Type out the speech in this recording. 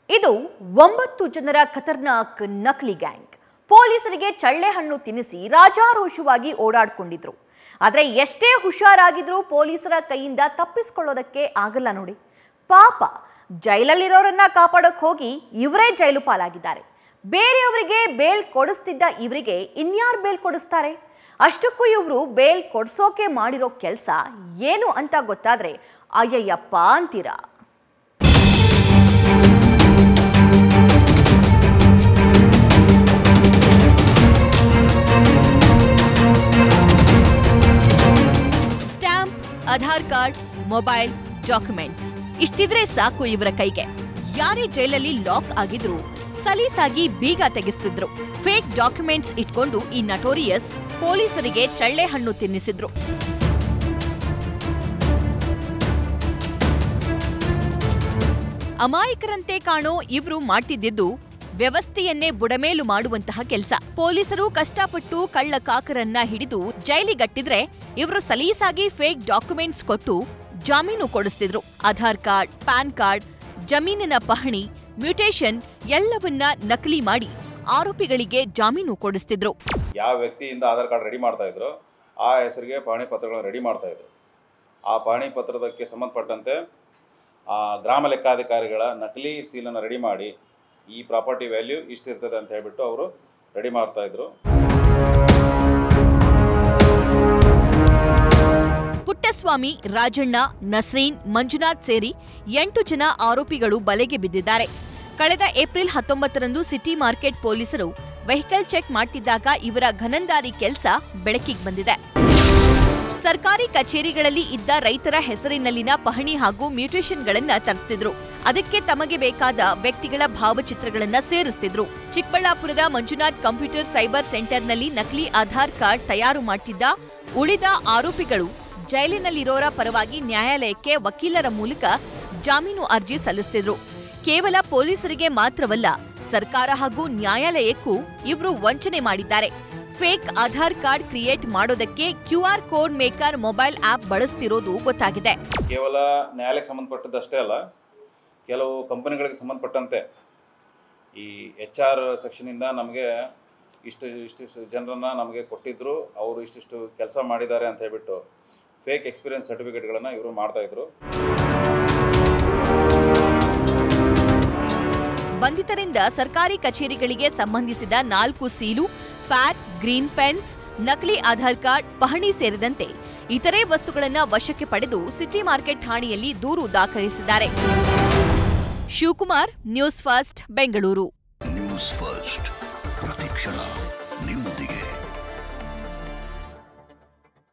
ಇದು ಒಂಬತ್ತು ಜನರ ಖತರ್ನಾಕ್ ನಕಲಿ ಗ್ಯಾಂಗ್ ಪೊಲೀಸರಿಗೆ ಚಳ್ಳೆ ಹಣ್ಣು ತಿನ್ನಿಸಿ ರಾಜಾರೋಷವಾಗಿ ಓಡಾಡ್ಕೊಂಡಿದ್ರು ಆದರೆ ಎಷ್ಟೇ ಹುಷಾರಾಗಿದ್ರೂ ಪೊಲೀಸರ ಕೈಯಿಂದ ತಪ್ಪಿಸ್ಕೊಳ್ಳೋದಕ್ಕೆ ಆಗಲ್ಲ ನೋಡಿ ಪಾಪ ಜೈಲಲ್ಲಿರೋರನ್ನ ಕಾಪಾಡೋಕ್ ಹೋಗಿ ಇವರೇ ಜೈಲು ಪಾಲಾಗಿದ್ದಾರೆ ಬೇರೆಯವರಿಗೆ ಬೇಲ್ ಕೊಡಿಸ್ತಿದ್ದ ಇವರಿಗೆ ಇನ್ಯಾರು ಬೇಲ್ ಕೊಡಿಸ್ತಾರೆ ಅಷ್ಟಕ್ಕೂ ಇವರು ಬೇಲ್ ಕೊಡ್ಸೋಕೆ ಮಾಡಿರೋ ಕೆಲಸ ಏನು ಅಂತ ಗೊತ್ತಾದ್ರೆ ಅಯ್ಯಯ್ಯಪ್ಪ ಅಂತೀರಾ stamp Aadhaar card mobile documents ಇಷ್ಟಿದ್ರೆ ಸಾಕು ಇವರ ಕೈಗೆ ಯಾರೇ ಜೈಲಲ್ಲಿ ಲಾಕ್ ಆಗಿದ್ರು ಸಲೀಸಾಗಿ ಬೀಗ ತೆಗೆಸ್ತಿದ್ರು ಫೇಕ್ ಡಾಕ್ಯುಮೆಂಟ್ಸ್ ಇಟ್ಕೊಂಡು ಈ ನಟೋರಿಯಸ್ ಪೊಲೀಸರಿಗೆ ಚಳ್ಳೆ ಹಣ್ಣು ತಿನ್ನಿಸಿದ್ರು ಅಮಾಯಕರಂತೆ ಕಾಣೋ ಇವ್ರು ಮಾಡ್ತಿದ್ದಿದ್ದು ವ್ಯವಸ್ಥೆಯನ್ನೇ ಬುಡಮೇಲು ಮಾಡುವಂತಹ ಕೆಲಸ ಪೊಲೀಸರು ಕಷ್ಟಪಟ್ಟು ಕಳ್ಳ ಕಾಕರನ್ನ ಹಿಡಿದು ಜೈಲಿಗಟ್ಟಿದ್ರೆ ಇವರು ಸಲೀಸಾಗಿ ಫೇಕ್ ಡಾಕ್ಯುಮೆಂಟ್ಸ್ ಕೊಟ್ಟು ಜಾಮೀನು ಕೊಡಿಸ್ತಿದ್ರು ಆಧಾರ್ ಕಾರ್ಡ್ ಪ್ಯಾನ್ ಕಾರ್ಡ್ ಜಮೀನಿನ ಪಹಣಿ ಮ್ಯೂಟೇಷನ್ ಎಲ್ಲವನ್ನ ನಕಲಿ ಮಾಡಿ ಆರೋಪಿಗಳಿಗೆ ಜಾಮೀನು ಕೊಡಿಸ್ತಿದ್ರು ಯಾವ ವ್ಯಕ್ತಿಯಿಂದ ಆಧಾರ್ ಕಾರ್ಡ್ ರೆಡಿ ಮಾಡ್ತಾ ಇದ್ರು ಆ ಹೆಸರಿಗೆ ಪಹಣಿ ಪತ್ರಗಳನ್ನು ರೆಡಿ ಮಾಡ್ತಾ ಇದ್ರು ಆ ಪಹಣಿ ಪತ್ರದಕ್ಕೆ ಸಂಬಂಧಪಟ್ಟಂತೆ ಆ ಗ್ರಾಮ ಲೆಕ್ಕಾಧಿಕಾರಿಗಳ ನಕಲಿ ಸೀಲನ್ನು ರೆಡಿ ಮಾಡಿ ಈ ಪ್ರಾಪರ್ಟಿ ವ್ಯಾಲ್ಯೂ ಇಷ್ಟಿರ್ತದೆ ಅಂತ ಹೇಳ್ಬಿಟ್ಟು ಅವರು ರೆಡಿ ಮಾಡ್ತಾ ಇದ್ರು ಪುಟ್ಟಸ್ವಾಮಿ ರಾಜಣ್ಣ ನಸ್ರೀನ್ ಮಂಜುನಾಥ್ ಸೇರಿ ಎಂಟು ಜನ ಆರೋಪಿಗಳು ಬಲೆಗೆ ಬಿದ್ದಿದ್ದಾರೆ ಕಳೆದ ಏಪ್ರಿಲ್ ಹತ್ತೊಂಬತ್ತರಂದು ಸಿಟಿ ಮಾರ್ಕೆಟ್ ಪೊಲೀಸರು ವೆಹಿಕಲ್ ಚೆಕ್ ಮಾಡ್ತಿದ್ದಾಗ ಇವರ ಘನಂದಾರಿ ಕೆಲಸ ಬೆಳಕಿಗೆ ಬಂದಿದೆ ಸರ್ಕಾರಿ ಕಚೇರಿಗಳಲ್ಲಿ ಇದ್ದ ರೈತರ ಹೆಸರಿನಲ್ಲಿನ ಪಹಣಿ ಹಾಗೂ ಮ್ಯೂಟೇಷನ್ಗಳನ್ನ ತರಿಸ್ತಿದ್ರು ಅದಕ್ಕೆ ತಮಗೆ ಬೇಕಾದ ವ್ಯಕ್ತಿಗಳ ಭಾವಚಿತ್ರಗಳನ್ನ ಸೇರಿಸ್ತಿದ್ರು ಚಿಕ್ಕಬಳ್ಳಾಪುರದ ಮಂಜುನಾಥ್ ಕಂಪ್ಯೂಟರ್ ಸೈಬರ್ ಸೆಂಟರ್ನಲ್ಲಿ ನಕಲಿ ಆಧಾರ್ ಕಾರ್ಡ್ ತಯಾರು ಮಾಡ್ತಿದ್ದ ಉಳಿದ ಆರೋಪಿಗಳು ಜೈಲಿನಲ್ಲಿರೋರ ಪರವಾಗಿ ನ್ಯಾಯಾಲಯಕ್ಕೆ ವಕೀಲರ ಮೂಲಕ ಜಾಮೀನು ಅರ್ಜಿ ಸಲ್ಲಿಸ್ತಿದ್ರು ಕೇವಲ ಪೊಲೀಸರಿಗೆ ಮಾತ್ರವಲ್ಲ ಸರ್ಕಾರ ಹಾಗೂ ನ್ಯಾಯಾಲಯಕ್ಕೂ ಇವರು ವಂಚನೆ ಮಾಡಿದ್ದಾರೆ ಫೇಕ್ ಆಧಾರ್ ಕಾರ್ಡ್ ಕ್ರಿಯೇಟ್ ಮಾಡೋದಕ್ಕೆ Q R code maker mobile app ಬಳಸ್ತಿರೋದು ಗೊತ್ತಾಗಿದೆ ಕೇವಲ ನ್ಯಾಯಾಲಯಕ್ಕೆ ಸಂಬಂಧಪಟ್ಟದ್ದಷ್ಟೇ ಅಲ್ಲ ಕೆಲವು ಕಂಪನಿಗಳಿಗೆ ಸಂಬಂಧಪಟ್ಟಂತೆ ಈ ಎಚ್ ಆರ್ ಸೆಕ್ಷನಿಂದ ನಮಗೆ ಇಷ್ಟು ಇಷ್ಟಿಷ್ಟು ಜನರನ್ನು ನಮಗೆ ಕೊಟ್ಟಿದ್ದರು ಅವರು ಇಷ್ಟಿಷ್ಟು ಕೆಲಸ ಮಾಡಿದ್ದಾರೆ ಅಂತ ಹೇಳ್ಬಿಟ್ಟು ಫೇಕ್ ಎಕ್ಸ್ಪೀರಿಯನ್ಸ್ ಸರ್ಟಿಫಿಕೇಟ್ಗಳನ್ನು ಇವರು ಮಾಡ್ತಾಯಿದ್ರು ಬಂಧಿತರಿಂದ ಸರ್ಕಾರಿ ಕಚೇರಿಗಳಿಗೆ ಸಂಬಂಧಿಸಿದ ನಾಲ್ಕು ಸೀಲು ಪ್ಯಾಡ್ ಗ್ರೀನ್ ಪೆನ್ಸ್ ನಕಲಿ ಆಧಾರ್ ಕಾರ್ಡ್ ಪಹಣಿ ಸೇರಿದಂತೆ ಇತರೆ ವಸ್ತುಗಳನ್ನ ವಶಕ್ಕೆ ಪಡೆದು ಸಿಟಿ ಮಾರ್ಕೆಟ್ ಠಾಣೆಯಲ್ಲಿ ದೂರು ದಾಖಲಿಸಿದ್ದಾರೆ Shivakumar news first Bengaluru news first ಪ್ರತಿಕ್ಷಣ ನಿಮ್ಮೊಂದಿಗೆ